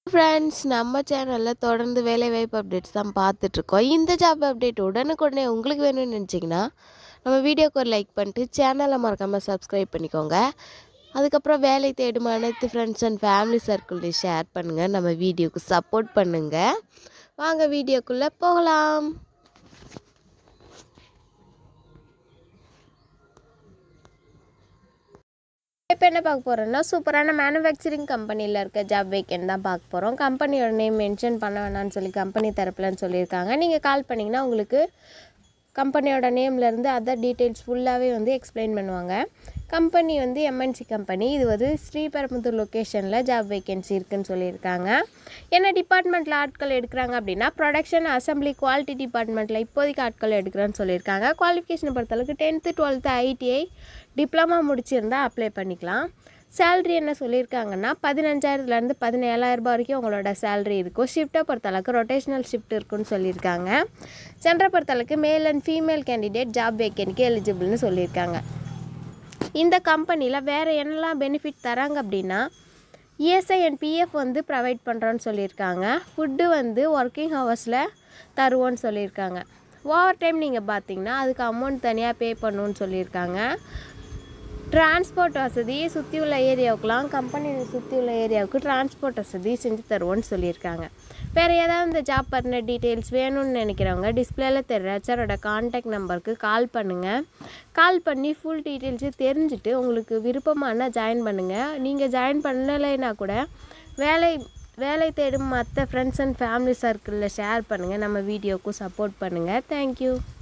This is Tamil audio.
ஃப்ரெண்ட்ஸ் நம்ம சேனலில் தொடர்ந்து வேலைவாய்ப்பு அப்டேட்ஸ் தான் பார்த்துட்ருக்கோம் இந்த ஜாப் அப்டேட் உடனுக்குடனே உங்களுக்கு வேணும்னு நினச்சிங்கன்னா நம்ம வீடியோக்கு ஒரு லைக் பண்ணிட்டு சேனலை மறக்காமல் சப்ஸ்கிரைப் பண்ணிக்கோங்க அதுக்கப்புறம் வேலை தேடும் அனைத்து ஃப்ரெண்ட்ஸ் அண்ட் ஃபேமிலி சர்க்கிள்லையும் ஷேர் பண்ணுங்கள் நம்ம வீடியோக்கு சப்போர்ட் பண்ணுங்கள் வாங்க வீடியோக்குள்ளே போகலாம் இப்போ என்ன பார்க்க போகிறோம்னா சூப்பரான மேனுஃபேக்சரிங் கம்பெனியில் இருக்க ஜாப் வேக்கன் தான் பார்க்க போகிறோம் கம்பெனியோட நேம் மென்ஷன் பண்ண வேணாம்னு சொல்லி கம்பெனி தரப்புலன்னு சொல்லியிருக்காங்க நீங்கள் கால் பண்ணிங்கன்னா உங்களுக்கு கம்பெனியோட நேம்லேருந்து அதர் டீட்டெயில்ஸ் ஃபுல்லாகவே வந்து எக்ஸ்பிளைன் பண்ணுவாங்க கம்பெனி வந்து எம்என்சி கம்பெனி இது வந்து ஸ்ரீபெரும்புத்தூர் லொக்கேஷனில் ஜாப் வேக்கன்சி இருக்குன்னு சொல்லியிருக்காங்க என்ன டிபார்ட்மெண்ட்டில் ஆட்கள் எடுக்கிறாங்க அப்படின்னா ப்ரொடக்ஷன் அசம்பிளி குவாலிட்டி டிபார்ட்மெண்ட்டில் இப்போதைக்கு ஆட்கள் எடுக்கிறேன்னு சொல்லியிருக்காங்க குவாலிஃபிகேஷனை பொறுத்தளவுக்கு டென்த்து டுவெல்த்து ஐடிஐ டிப்ளமா முடிச்சிருந்தா அப்ளை பண்ணிக்கலாம் சேல்ரி என்ன சொல்லியிருக்காங்கன்னா பதினஞ்சாயிரத்துலேருந்து பதினேழாயிரரூபா வரைக்கும் உங்களோட சேல்ரி இருக்கும் ஷிஃப்ட்டை பொறுத்தளவுக்கு ரொட்டேஷனல் ஷிஃப்ட் இருக்குன்னு சொல்லியிருக்காங்க சென்டரை பொறுத்தளவுக்கு male and female candidate job வேக்கனுக்கு எலிஜிபிள்னு சொல்லியிருக்காங்க இந்த கம்பெனியில் வேறு என்னெல்லாம் பெனிஃபிட் தராங்க அப்படின்னா இஎஸ்ஐ அண்ட் பிஎஃப் வந்து ப்ரொவைட் பண்ணுறோன்னு சொல்லியிருக்காங்க ஃபுட்டு வந்து ஒர்க்கிங் ஹவர்ஸில் தருவோன்னு சொல்லியிருக்காங்க ஓவர் டைம் நீங்கள் பார்த்தீங்கன்னா அதுக்கு அமௌண்ட் தனியாக பே பண்ணணுன்னு சொல்லியிருக்காங்க டிரான்ஸ்போர்ட் வசதி சுற்றி உள்ள ஏரியாவுக்குலாம் கம்பெனி சுற்றி உள்ள ஏரியாவுக்கு டிரான்ஸ்போர்ட் வசதி செஞ்சு தருவோன்னு சொல்லியிருக்காங்க வேறு ஏதாவது இந்த ஜாப் பற்றின டீட்டெயில்ஸ் வேணும்னு நினைக்கிறவங்க டிஸ்பிளேல தெரிற ஹெச்ஆரோட கான்டாக்ட் நம்பருக்கு கால் பண்ணுங்கள் கால் பண்ணி ஃபுல் டீட்டெயில்ஸு தெரிஞ்சுட்டு உங்களுக்கு விருப்பமான ஜாயின் பண்ணுங்கள் நீங்கள் ஜாயின் பண்ணலைன்னா கூட வேலை வேலை தேடும் மற்ற ஃப்ரெண்ட்ஸ் அண்ட் ஃபேமிலி சர்க்கிளில் ஷேர் பண்ணுங்கள் நம்ம வீடியோக்கும் சப்போர்ட் பண்ணுங்கள் தேங்க்யூ